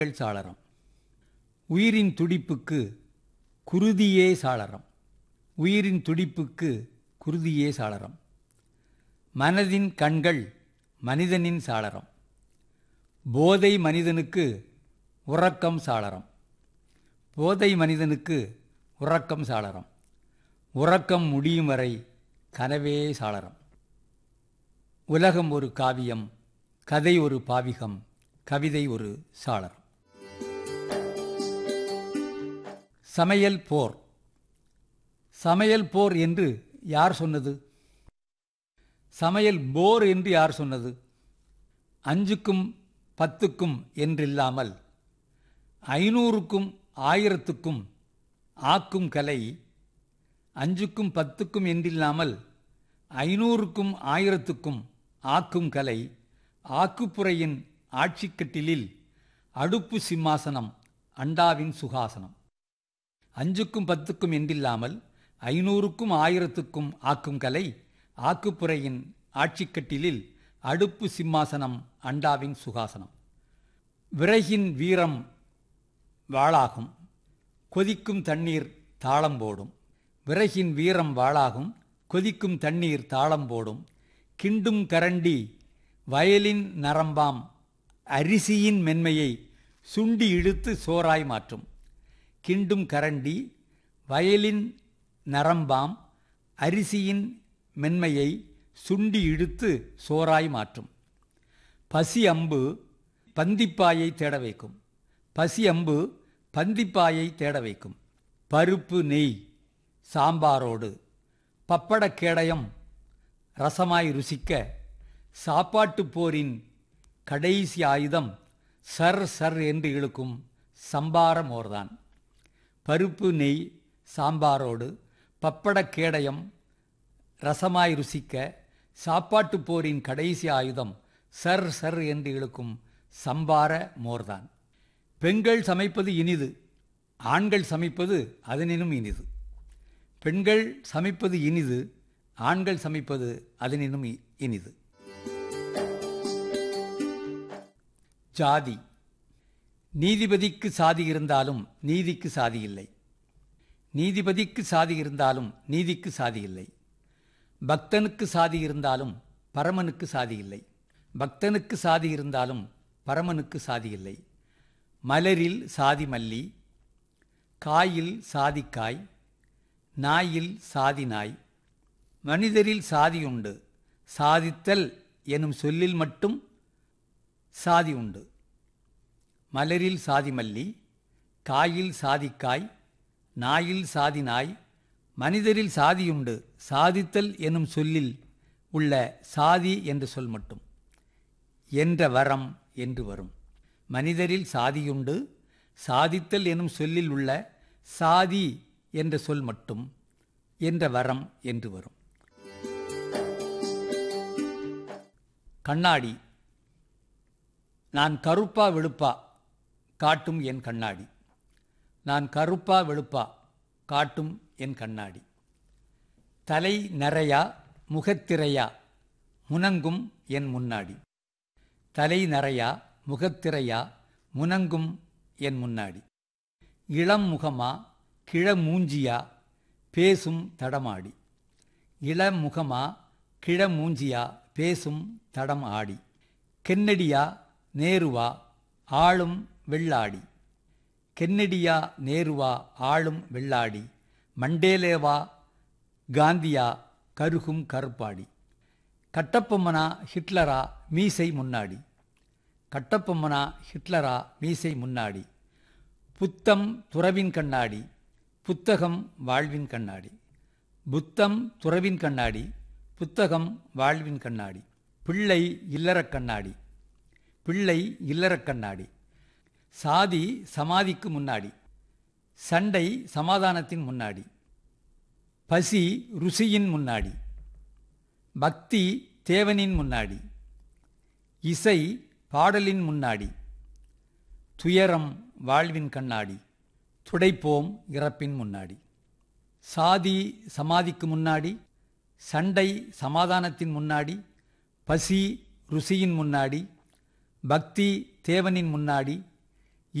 சாளரம் உயிரின் துடிப்புக்கு குருதியே சாளரம் உயிரின் துடிப்புக்கு குருதியே சாளரம் மனதின் கண்கள் மனிதனின் சாளரம் போதை மனிதனுக்கு உறக்கம் சாளரம் போதை மனிதனுக்கு உறக்கம் சாளரம் உறக்கம் முடியும் வரை கனவே சாளரம் உலகம் ஒரு காவியம் கதை ஒரு பாவிகம் கவிதை ஒரு சாளரம் சமையல் போர் சமையல் போர் என்று யார் சொன்னது சமையல் போர் என்று யார் சொன்னது அஞ்சுக்கும் பத்துக்கும் என்றில்லாமல் ஐநூறுக்கும் ஆயிரத்துக்கும் ஆக்கும் கலை அஞ்சுக்கும் பத்துக்கும் என்றில்லாமல் ஐநூறுக்கும் ஆயிரத்துக்கும் ஆக்கும் கலை ஆக்குப்புறையின் ஆட்சிக்கட்டிலில் அடுப்பு சிம்மாசனம் அண்டாவின் சுகாசனம் அஞ்சுக்கும் பத்துக்கும் என்றில்லாமல் ஐநூறுக்கும் ஆயிரத்துக்கும் ஆக்கும் கலை ஆக்குப்புறையின் ஆட்சிக்கட்டிலில் அடுப்பு சிம்மாசனம் அண்டாவின் சுகாசனம் விறகின் வீரம் வாளாகும் கொதிக்கும் தண்ணீர் தாளம் போடும் விறகின் வீரம் வாளாகும் கொதிக்கும் தண்ணீர் தாளம் போடும் கிண்டும் கரண்டி வயலின் நரம்பாம் அரிசியின் மென்மையை சுண்டி இழுத்து சோறாய் மாற்றும் கிண்டும் கரண்டி வயலின் நரம்பாம் அரிசியின் மென்மையை சுண்டி இழுத்து சோறாய் மாற்றும் பசி அம்பு பந்திப்பாயை தேட வைக்கும் பசி அம்பு பந்திப்பாயை தேட வைக்கும் பருப்பு நெய் சாம்பாரோடு பப்பட கேடயம் ரசமாய் ருசிக்க சாப்பாட்டு போரின் கடைசி ஆயுதம் சர் சர் என்று இழுக்கும் சம்பார மோர்தான் பருப்பு நெய் சாம்பாரோடு பப்பட கேடயம் ரசமாய் ருசிக்க சாப்பாட்டு போரின் கடைசி ஆயுதம் சர் சர் என்று இழுக்கும் சம்பார மோர்தான் பெண்கள் சமைப்பது இனிது ஆண்கள் சமைப்பது அதனினும் இனிது பெண்கள் சமைப்பது இனிது ஆண்கள் சமைப்பது அதனினும் இனிது ஜாதி நீதிபதிக்கு சாதி இருந்தாலும் நீதிக்கு சாதி இல்லை நீதிபதிக்கு சாதி இருந்தாலும் நீதிக்கு சாதி இல்லை பக்தனுக்கு சாதி இருந்தாலும் பரமனுக்கு சாதி இல்லை பக்தனுக்கு சாதி இருந்தாலும் பரமனுக்கு சாதி இல்லை மலரில் சாதி மல்லி காயில் சாதிக்காய் நாயில் சாதி நாய் மனிதரில் சாதி உண்டு சாதித்தல் எனும் சொல்லில் மட்டும் சாதி உண்டு மலரில் சாதி மல்லி காயில் சாதிக்காய் நாயில் சாதி நாய் மனிதரில் சாதியுண்டு சாதித்தல் எனும் சொல்லில் உள்ள சாதி என்ற சொல் மட்டும் என்ற வரம் என்று வரும் மனிதரில் சாதியுண்டு சாதித்தல் எனும் சொல்லில் உள்ள சாதி என்ற சொல் மட்டும் என்ற வரம் என்று வரும் கண்ணாடி நான் கருப்பா வெளுப்பா காட்டும் என் கண்ணாடி நான் கருப்பா வெளுப்பா காட்டும் என் கண்ணாடி தலை நரையா முகத்திரையா முனங்கும் என் முன்னாடி தலை நரையா முகத்திரையா முனங்கும் என் முன்னாடி இளம் முகமா கிழமூஞ்சியா பேசும் தடமாடி இளம் முகமா கிழமூஞ்சியா பேசும் தடம் ஆடி கென்னடியா நேருவா ஆளும் வெள்ளாடி கென்னடியா நேருவா ஆளும் வெள்ளாடி மண்டேலேவா காந்தியா கருகும் கருப்பாடி கட்டப்பொம்மனா ஹிட்லரா மீசை முன்னாடி கட்டப்பொம்மனா ஹிட்லரா மீசை முன்னாடி புத்தம் துறவின் கண்ணாடி புத்தகம் வாழ்வின் கண்ணாடி புத்தம் துறவின் கண்ணாடி புத்தகம் வாழ்வின் கண்ணாடி பிள்ளை இல்லறக் கண்ணாடி பிள்ளை இல்லறக் கண்ணாடி சாதி சமாதிக்கு முன்னாடி சண்டை சமாதானத்தின் முன்னாடி பசி ருசியின் முன்னாடி பக்தி தேவனின் முன்னாடி இசை பாடலின் முன்னாடி துயரம் வாழ்வின் கண்ணாடி துடைப்போம் இறப்பின் முன்னாடி சாதி சமாதிக்கு முன்னாடி சண்டை சமாதானத்தின் முன்னாடி பசி ருசியின் முன்னாடி பக்தி தேவனின் முன்னாடி